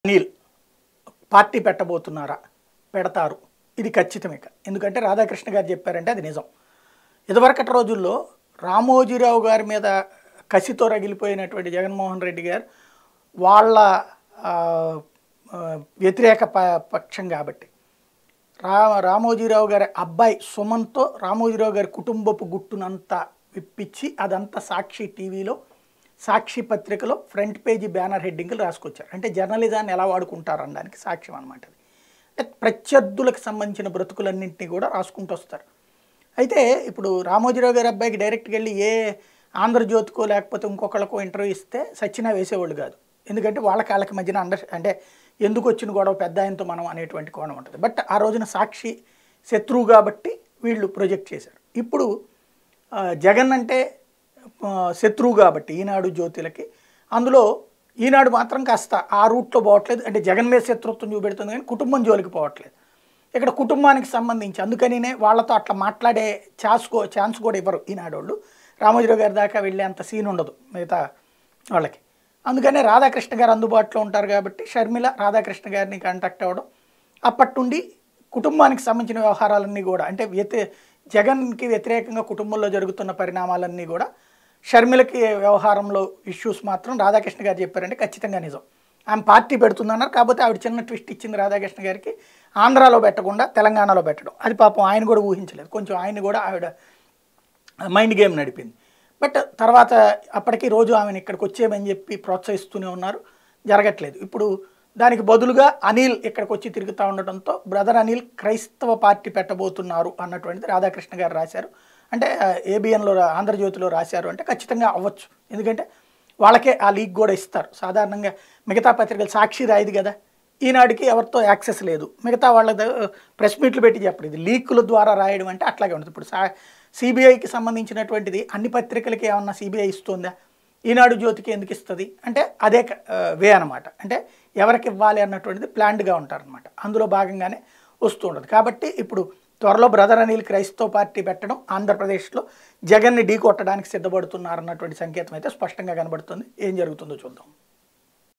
Anil party పెట్టబోతున్నారా పెడతారు ఇది ఖచ్చితం ఇక ఎందుకంటే రాధాకృష్ణ గారు చెప్పారంటే అది నిజం ఇదివరకటి రోజుల్లో రామోజీరావు గారి మీద కసితో రగిలిపోయినటువంటి జగన్మోహన్ రెడ్డి గారు వాళ్ళ ఆ, ఆ, వ్యతిరేక ప పక్షం కాబట్టి రా రామోజీరావు గారి అబ్బాయి సుమన్తో రామోజీరావు గారి కుటుంబపు గుట్టునంతా విప్పించి అదంతా సాక్షి టీవీలో సాక్షి పత్రికలో ఫ్రంట్ పేజీ బ్యానర్ హెడ్డింగ్లు రాసుకొచ్చారు అంటే జర్నలిజాన్ని ఎలా వాడుకుంటారు అనడానికి సాక్ష్యం అనమాట అది అంటే ప్రత్యర్థులకు సంబంధించిన బ్రతుకులన్నింటినీ కూడా రాసుకుంటూ వస్తారు అయితే ఇప్పుడు రామోజీరావు గారి అబ్బాయికి డైరెక్ట్గా వెళ్ళి ఏ ఆంధ్రజ్యోతికో లేకపోతే ఇంకొకళ్ళకో ఇంటర్వ్యూ ఇస్తే సచ్చినా వేసేవాళ్ళు కాదు ఎందుకంటే వాళ్ళకి వాళ్ళకి మధ్యన అండర్ అంటే ఎందుకు వచ్చిన గొడవ పెద్ద ఆయనతో మనం అనేటువంటి కోణం ఉంటుంది బట్ ఆ రోజున సాక్షి శత్రువు కాబట్టి వీళ్ళు ప్రొజెక్ట్ చేశారు ఇప్పుడు ఆ, జగన్ అంటే ఆ, శత్రువు కాబట్టి ఈనాడు జ్యోతిలకి అందులో ఈనాడు మాత్రం కాస్త ఆ రూట్లో పోవట్లేదు అంటే జగన్ మీద శత్రుత్వం చూపెడుతుంది కానీ కుటుంబం జోలికి పోవట్లేదు ఇక్కడ కుటుంబానికి సంబంధించి అందుకనినే వాళ్ళతో అట్లా మాట్లాడే ఛాన్స్ కో ఛాన్స్ కూడా ఇవ్వరు ఈనాడు వాళ్ళు రామోజీరావు గారి దాకా వెళ్ళే అంత సీన్ ఉండదు మిగతా వాళ్ళకి అందుకనే రాధాకృష్ణ గారు అందుబాటులో ఉంటారు కాబట్టి షర్మిల రాధాకృష్ణ గారిని కాంటాక్ట్ అవ్వడం అప్పటి నుండి కుటుంబానికి సంబంధించిన వ్యవహారాలన్నీ కూడా అంటే వ్యతి జగన్కి వ్యతిరేకంగా కుటుంబంలో జరుగుతున్న పరిణామాలన్నీ కూడా షర్మిలకి వ్యవహారంలో ఇష్యూస్ మాత్రం రాధాకృష్ణ గారు చెప్పారంటే ఖచ్చితంగా నిజం ఆమె పార్టీ పెడుతుందన్నారు కాకపోతే ఆవిడ చిన్న ట్విస్ట్ ఇచ్చింది రాధాకృష్ణ గారికి ఆంధ్రాలో పెట్టకుండా తెలంగాణలో పెట్టడం అది పాపం ఆయన కూడా ఊహించలేదు కొంచెం ఆయన కూడా ఆవిడ మైండ్ గేమ్ నడిపింది బట్ తర్వాత అప్పటికి రోజు ఆమెను ఇక్కడికి వచ్చేయమని చెప్పి ప్రోత్సహిస్తూనే ఉన్నారు జరగట్లేదు ఇప్పుడు దానికి బదులుగా అనిల్ ఇక్కడికి వచ్చి తిరుగుతూ ఉండటంతో బ్రదర్ అనిల్ క్రైస్తవ పార్టీ పెట్టబోతున్నారు అన్నటువంటిది రాధాకృష్ణ గారు రాశారు అంటే ఏబిఎన్లో ఆంధ్రజ్యోతిలో రాశారు అంటే ఖచ్చితంగా అవ్వచ్చు ఎందుకంటే వాళ్ళకే ఆ లీక్ కూడా ఇస్తారు సాధారణంగా మిగతా పత్రికలు సాక్షి రాయదు కదా ఈనాటికి ఎవరితో యాక్సెస్ లేదు మిగతా వాళ్ళ ప్రెస్ మీట్లు పెట్టి చెప్పడు ఇది లీకుల ద్వారా రాయడం అంటే అట్లాగే ఉంటుంది ఇప్పుడు సా సిబిఐకి సంబంధించినటువంటిది అన్ని పత్రికలకి ఏమన్నా సిబిఐ ఇస్తుందా ఈనాడు జ్యోతికి ఎందుకు ఇస్తుంది అంటే అదే వే అనమాట అంటే ఎవరికి ఇవ్వాలి అన్నటువంటిది ప్లాన్డ్గా ఉంటారనమాట అందులో భాగంగానే వస్తూ ఉంటుంది కాబట్టి ఇప్పుడు త్వరలో బ్రదర్ అనిల్ క్రైస్తవ పార్టీ పెట్టడం ఆంధ్రప్రదేశ్లో జగన్ని ఢీ కొట్టడానికి సిద్ధపడుతున్నారన్నటువంటి సంకేతం అయితే స్పష్టంగా కనబడుతుంది ఏం జరుగుతుందో చూద్దాం